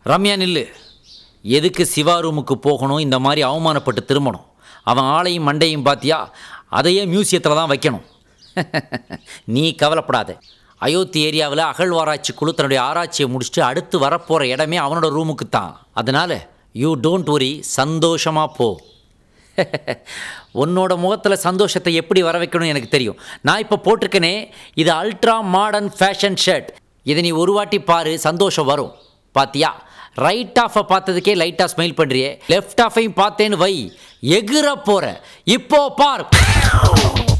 ரம்யா நில்லு எதுக்கு சிவா ரூமுக்கு போகணும் இந்த மாதிரி அவமானப்பட்டு திரும்பணும் அவன் ஆளையும் மண்டையும் பார்த்தியா அதையே மியூசியத்தில் தான் வைக்கணும் நீ கவலைப்படாத அயோத்தி ஏரியாவில் அகழ்வாராய்ச்சி குழு தன்னுடைய ஆராய்ச்சியை முடிச்சுட்டு அடுத்து வரப்போகிற இடமே அவனோட ரூமுக்கு தான் அதனால் யூ டோன்ட் worry சந்தோஷமாக போ உன்னோட முகத்தில் சந்தோஷத்தை எப்படி வர வைக்கணும்னு எனக்கு தெரியும் நான் இப்போ போட்டிருக்கேனே இது அல்ட்ரா மாடர்ன் ஃபேஷன் ஷர்ட் இதை நீ ஒரு வாட்டி பாரு சந்தோஷம் வரும் பாத்தியா ரைட் ஆஃபை பார்த்ததுக்கே லைட்டாக ஸ்மைல் பண்ணுறியே லெஃப்ட் ஆஃபையும் பார்த்தேன்னு வை எகிற போற இப்போ பார்